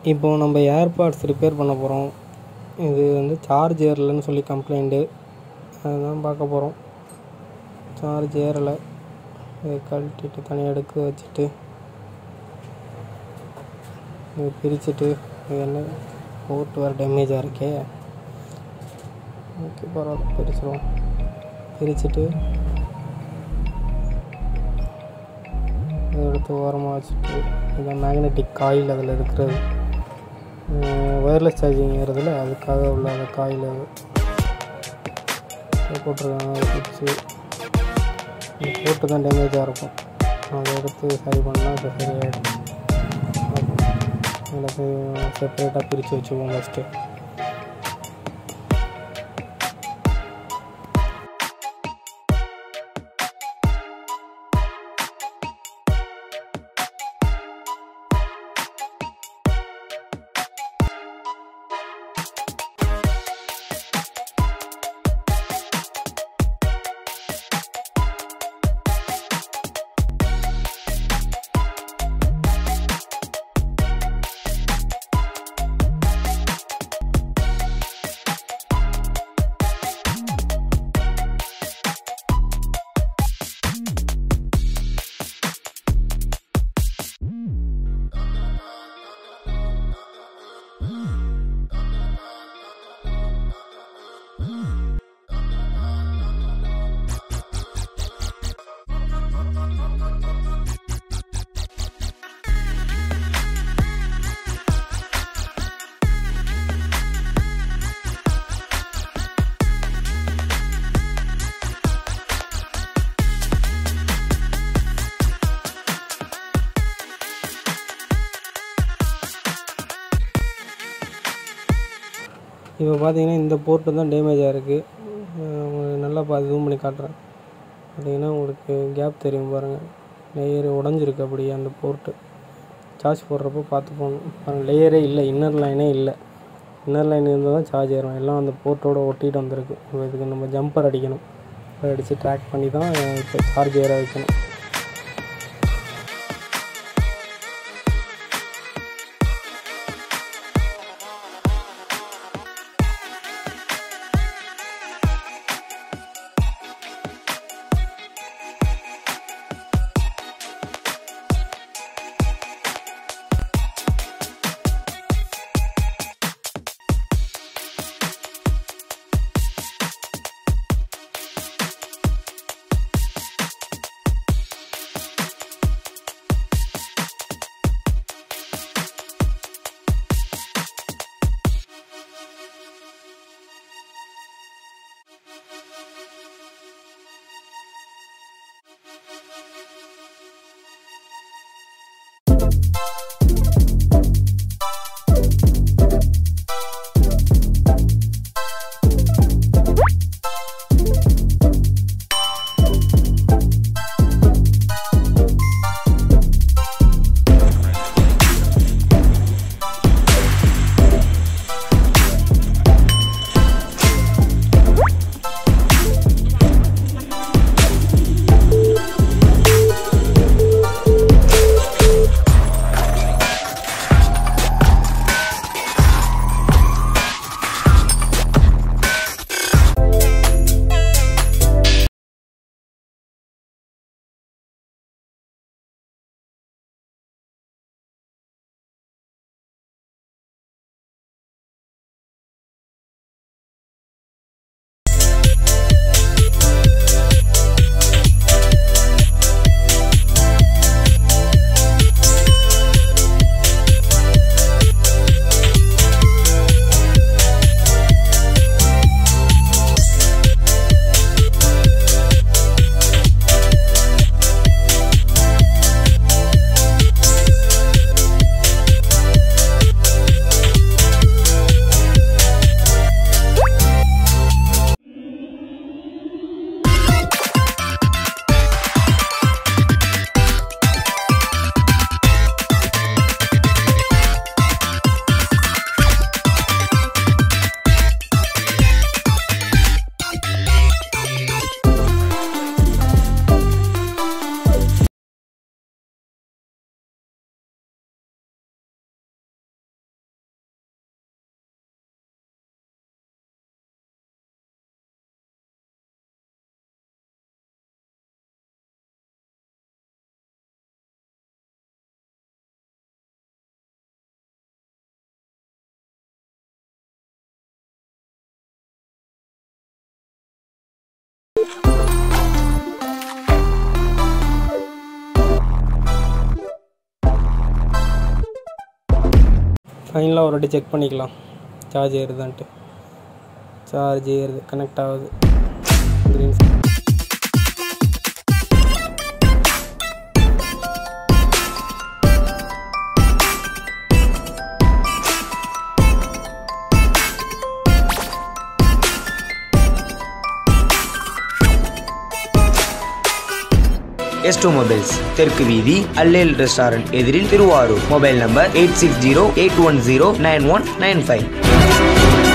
இப்போ நம்ம AirPods repair பண்ண போகிறோம் இது வந்து சார்ஜ் ஏறலைன்னு சொல்லி கம்ப்ளைண்ட்டு அதுதான் பார்க்க போகிறோம் சார்ஜ் ஏறலை இதை கழட்டிட்டு தனியாக எடுக்க வச்சுட்டு இதை பிரிச்சுட்டு இது என்ன போர்ட் வேறு டேமேஜாக இருக்கே ஓகே பரவாயில்ல பிரிச்சிருவோம் பிரிச்சுட்டு இதை எடுத்து ஓரமாக வச்சுட்டு இதான் மேக்னெட்டிக் காயில் அதில் இருக்கிறது ஒயர்லெஸ் சார்ஜிங் ஏறதில்ல அதுக்காக உள்ள அந்த காயில் அது அதை போட்டிருக்காங்க அதை பிடிச்சி இந்த போட்டு தான் டேமேஜாக இருக்கும் அதை எடுத்து சரி பண்ணால் அது சரியாயிடும் இதில் செப்பரேட்டாக பிரித்து வச்சுக்குவோம் ஃபஸ்ட்டு இப்போ பார்த்தீங்கன்னா இந்த போர்ட்டு தான் டேமேஜாக இருக்குது உங்களுக்கு நல்லா பா ஜூம் பண்ணி காட்டுறேன் பார்த்தீங்கன்னா உங்களுக்கு கேப் தெரியும் பாருங்கள் லேயர் உடஞ்சிருக்கு அப்படியே அந்த போர்ட்டு சார்ஜ் போடுறப்போ பார்த்து போகணும் பாருங்கள் லேயரே இல்லை இன்னர் லைனே இல்லை இன்னர் லைன் இருந்தால் தான் சார்ஜ் ஏறும் எல்லாம் அந்த போர்ட்டோட ஒட்டிட்டு வந்திருக்கு இப்போ இதுக்கு நம்ம ஜம்பர் அடிக்கணும் அதை அடித்து ட்ராக் பண்ணி தான் இப்போ சார்ஜ் ஏற வைக்கணும் ஃபைனலாக ஒரு வாட்டி செக் பண்ணிக்கலாம் சார்ஜ் ஏறுதான்ட்டு சார்ஜ் ஏறுது கனெக்ட் ஆகுது க்ரீன் எஸ் டூ மொபைல்ஸ் தெற்கு வீதி அல்லேல் ரெஸ்டாரண்ட் எதிரில் Thiruvarur mobile number eight six zero eight one zero nine one nine five